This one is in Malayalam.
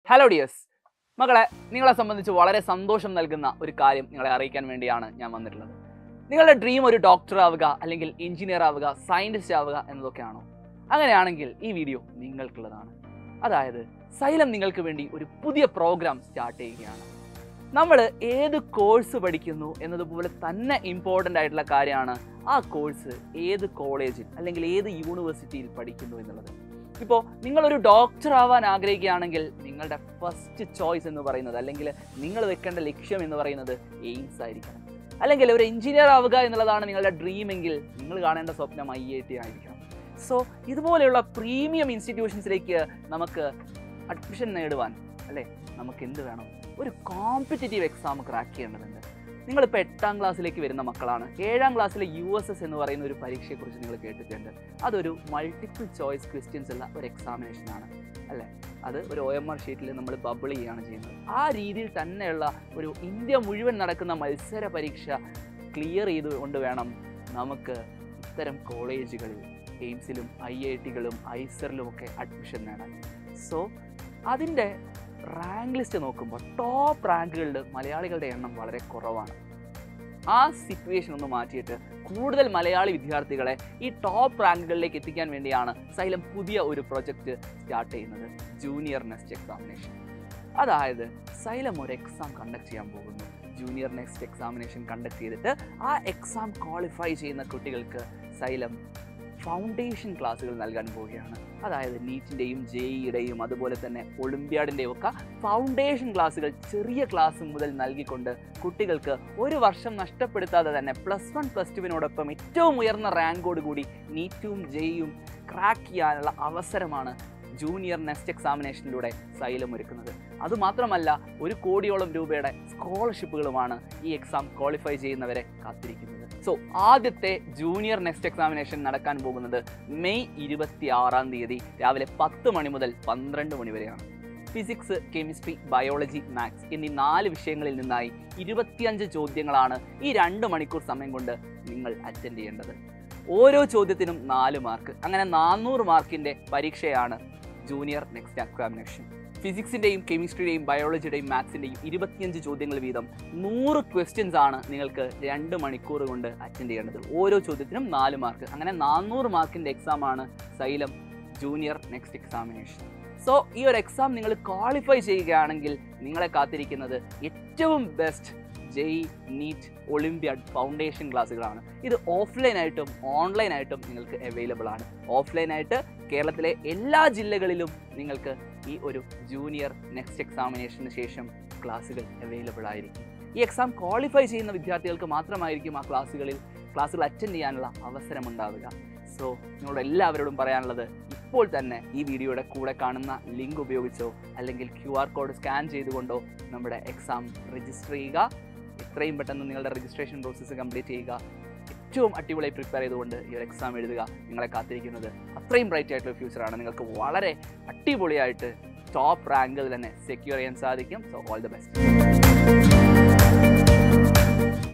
ഹലോ ഡിയസ് മകളെ നിങ്ങളെ സംബന്ധിച്ച് വളരെ സന്തോഷം നൽകുന്ന ഒരു കാര്യം നിങ്ങളെ അറിയിക്കാൻ വേണ്ടിയാണ് ഞാൻ വന്നിട്ടുള്ളത് നിങ്ങളുടെ ഡ്രീം ഒരു ഡോക്ടർ ആവുക അല്ലെങ്കിൽ എഞ്ചിനീയർ ആവുക സയൻറ്റിസ്റ്റ് ആവുക എന്നതൊക്കെയാണോ അങ്ങനെയാണെങ്കിൽ ഈ വീഡിയോ നിങ്ങൾക്കുള്ളതാണ് അതായത് സൈലം നിങ്ങൾക്ക് വേണ്ടി ഒരു പുതിയ പ്രോഗ്രാം സ്റ്റാർട്ട് ചെയ്യുകയാണ് നമ്മൾ ഏത് കോഴ്സ് പഠിക്കുന്നു എന്നതുപോലെ തന്നെ ഇമ്പോർട്ടൻ്റ് ആയിട്ടുള്ള കാര്യമാണ് ആ കോഴ്സ് ഏത് കോളേജിൽ അല്ലെങ്കിൽ ഏത് യൂണിവേഴ്സിറ്റിയിൽ പഠിക്കുന്നു എന്നുള്ളത് ഇപ്പോൾ നിങ്ങളൊരു ഡോക്ടർ ആവാൻ ആഗ്രഹിക്കുകയാണെങ്കിൽ നിങ്ങളുടെ ഫസ്റ്റ് ചോയ്സ് എന്ന് പറയുന്നത് അല്ലെങ്കിൽ നിങ്ങൾ വെക്കേണ്ട ലക്ഷ്യം എന്ന് പറയുന്നത് എയിംസ് ആയിരിക്കണം അല്ലെങ്കിൽ ഒരു എഞ്ചിനീയർ ആവുക എന്നുള്ളതാണ് നിങ്ങളുടെ ഡ്രീം എങ്കിൽ നിങ്ങൾ കാണേണ്ട സ്വപ്നം ഐ ഐ ടി ആയിരിക്കണം സോ ഇതുപോലെയുള്ള പ്രീമിയം ഇൻസ്റ്റിറ്റ്യൂഷൻസിലേക്ക് നമുക്ക് അഡ്മിഷൻ നേടുവാൻ അല്ലേ നമുക്ക് എന്ത് വേണം ഒരു കോമ്പറ്റേറ്റീവ് എക്സാം ക്രാക്ക് ചെയ്യേണ്ടതുണ്ട് നിങ്ങളിപ്പോൾ എട്ടാം ക്ലാസ്സിലേക്ക് വരുന്ന മക്കളാണ് ഏഴാം ക്ലാസ്സിലെ യു എസ് എസ് എന്ന് പറയുന്ന ഒരു പരീക്ഷയെക്കുറിച്ച് നിങ്ങൾ കേട്ടിട്ടുണ്ട് അതൊരു മൾട്ടിപ്പിൾ ചോയ്സ് ക്വസ്റ്റ്യൻസ് ഉള്ള ഒരു എക്സാമിനേഷനാണ് അല്ലേ അത് ഒരു ഒ എം ആർ ഷീറ്റിൽ നമ്മൾ ബബിൾ ചെയ്യുകയാണ് ചെയ്യുന്നത് ആ രീതിയിൽ തന്നെയുള്ള ഒരു ഇന്ത്യ മുഴുവൻ നടക്കുന്ന മത്സര പരീക്ഷ ക്ലിയർ ചെയ്തുകൊണ്ട് വേണം നമുക്ക് ഇത്തരം കോളേജുകളിൽ എയിംസിലും ഐ ഐ ടികളും ഐസറിലും ഒക്കെ അഡ്മിഷൻ നേടാൻ സോ അതിൻ്റെ റാങ്ക് ലിസ്റ്റ് നോക്കുമ്പോൾ ടോപ്പ് റാങ്കുകളിൽ മലയാളികളുടെ എണ്ണം വളരെ കുറവാണ് ആ സിറ്റുവേഷൻ ഒന്ന് മാറ്റിയിട്ട് കൂടുതൽ മലയാളി വിദ്യാർത്ഥികളെ ഈ ടോപ്പ് റാങ്കുകളിലേക്ക് എത്തിക്കാൻ വേണ്ടിയാണ് സൈലം പുതിയ ഒരു പ്രൊജക്റ്റ് സ്റ്റാർട്ട് ചെയ്യുന്നത് ജൂനിയർ നെക്സ്റ്റ് എക്സാമിനേഷൻ അതായത് സൈലം ഒരു എക്സാം കണ്ടക്ട് ചെയ്യാൻ പോകുന്നു ജൂനിയർ നെക്സ്റ്റ് എക്സാമിനേഷൻ കണ്ടക്ട് ചെയ്തിട്ട് ആ എക്സാം ക്വാളിഫൈ ചെയ്യുന്ന കുട്ടികൾക്ക് സൈലം ഫൗണ്ടേഷൻ ക്ലാസ്സുകൾ നൽകാൻ പോവുകയാണ് അതായത് നീറ്റിൻ്റെയും ജെഇയുടെയും അതുപോലെ തന്നെ ഒളിമ്പ്യാഡിൻ്റെയും ഒക്കെ ഫൗണ്ടേഷൻ ക്ലാസ്സുകൾ ചെറിയ ക്ലാസ് മുതൽ നൽകിക്കൊണ്ട് കുട്ടികൾക്ക് ഒരു വർഷം നഷ്ടപ്പെടുത്താതെ തന്നെ പ്ലസ് വൺ പ്ലസ് ടുവിനോടൊപ്പം ഏറ്റവും ഉയർന്ന റാങ്കോട് കൂടി നീറ്റും ജെയും ക്രാക്ക് ചെയ്യാനുള്ള അവസരമാണ് ജൂനിയർ നെക്സ്റ്റ് എക്സാമിനേഷനിലൂടെ സൈലം ഒരുക്കുന്നത് അതുമാത്രമല്ല ഒരു കോടിയോളം രൂപയുടെ സ്കോളർഷിപ്പുകളുമാണ് ഈ എക്സാം ക്വാളിഫൈ ചെയ്യുന്നവരെ കാത്തിരിക്കുന്നത് സോ ആദ്യത്തെ ജൂനിയർ നെക്സ്റ്റ് എക്സാമിനേഷൻ നടക്കാൻ പോകുന്നത് മെയ് ഇരുപത്തി ആറാം തീയതി രാവിലെ പത്ത് മണി മുതൽ പന്ത്രണ്ട് മണി വരെയാണ് ഫിസിക്സ് കെമിസ്ട്രി ബയോളജി മാത്സ് എന്നീ നാല് വിഷയങ്ങളിൽ നിന്നായി ഇരുപത്തിയഞ്ച് ചോദ്യങ്ങളാണ് ഈ രണ്ട് മണിക്കൂർ സമയം കൊണ്ട് നിങ്ങൾ അറ്റൻഡ് ചെയ്യേണ്ടത് ഓരോ ചോദ്യത്തിനും നാല് മാർക്ക് അങ്ങനെ നാനൂറ് മാർക്കിൻ്റെ പരീക്ഷയാണ് ജൂനിയർ നെക്സ്റ്റ് എക്സാമിനേഷൻ ഫിസിക്സിൻ്റെയും കെമിസ്ട്രിയുടെയും ബയോളജിയുടെയും മാത്സിൻ്റെയും ഇരുപത്തിയഞ്ച് ചോദ്യങ്ങൾ വീതം നൂറ് ക്വസ്റ്റ്യൻസ് ആണ് നിങ്ങൾക്ക് രണ്ട് മണിക്കൂർ കൊണ്ട് അറ്റൻഡ് ചെയ്യേണ്ടത് ഓരോ ചോദ്യത്തിനും നാല് മാർക്ക് അങ്ങനെ നാനൂറ് മാർക്കിൻ്റെ എക്സാമാണ് Xylem junior next examination so ഈ ഒരു എക്സാം നിങ്ങൾ ക്വാളിഫൈ ചെയ്യുകയാണെങ്കിൽ നിങ്ങളെ കാത്തിരിക്കുന്നത് ഏറ്റവും best JEE NEET olympiad foundation ക്ലാസ്സുകളാണ് ഇത് ഓഫ്ലൈനായിട്ടും ഓൺലൈനായിട്ടും നിങ്ങൾക്ക് അവൈലബിൾ ആണ് ഓഫ്ലൈനായിട്ട് കേരളത്തിലെ എല്ലാ ജില്ലകളിലും നിങ്ങൾക്ക് ഈ ഒരു ജൂനിയർ നെക്സ്റ്റ് എക്സാമിനേഷന് ശേഷം ക്ലാസ്സുകൾ അവൈലബിൾ ആയിരിക്കും ഈ എക്സാം ക്വാളിഫൈ ചെയ്യുന്ന വിദ്യാർത്ഥികൾക്ക് മാത്രമായിരിക്കും ആ ക്ലാസ്സുകളിൽ ക്ലാസ്സുകൾ അറ്റൻഡ് ചെയ്യാനുള്ള അവസരമുണ്ടാവുക സോ നിങ്ങളോട് എല്ലാവരോടും പറയാനുള്ളത് ഇപ്പോൾ തന്നെ ഈ വീഡിയോയുടെ കൂടെ കാണുന്ന ലിങ്ക് ഉപയോഗിച്ചോ അല്ലെങ്കിൽ ക്യു ആർ കോഡ് സ്കാൻ ചെയ്തുകൊണ്ടോ നമ്മുടെ എക്സാം രജിസ്റ്റർ ചെയ്യുക എത്രയും പെട്ടെന്ന് നിങ്ങളുടെ രജിസ്ട്രേഷൻ പ്രോസസ്സ് കംപ്ലീറ്റ് ചെയ്യുക ഏറ്റവും അടിപൊളിയായി പ്രിപ്പയർ ചെയ്തുകൊണ്ട് ഈ ഒരു എക്സാം എഴുതുക നിങ്ങളെ കാത്തിരിക്കുന്നത് അത്രയും ബ്രൈറ്റ് ആയിട്ടുള്ള ഫ്യൂച്ചറാണ് നിങ്ങൾക്ക് വളരെ അടിപൊളിയായിട്ട് ടോപ്പ് റാങ്കിൽ തന്നെ സെക്യൂർ ചെയ്യാൻ സാധിക്കും സോ ഓൾ ദി ബെസ്റ്റ്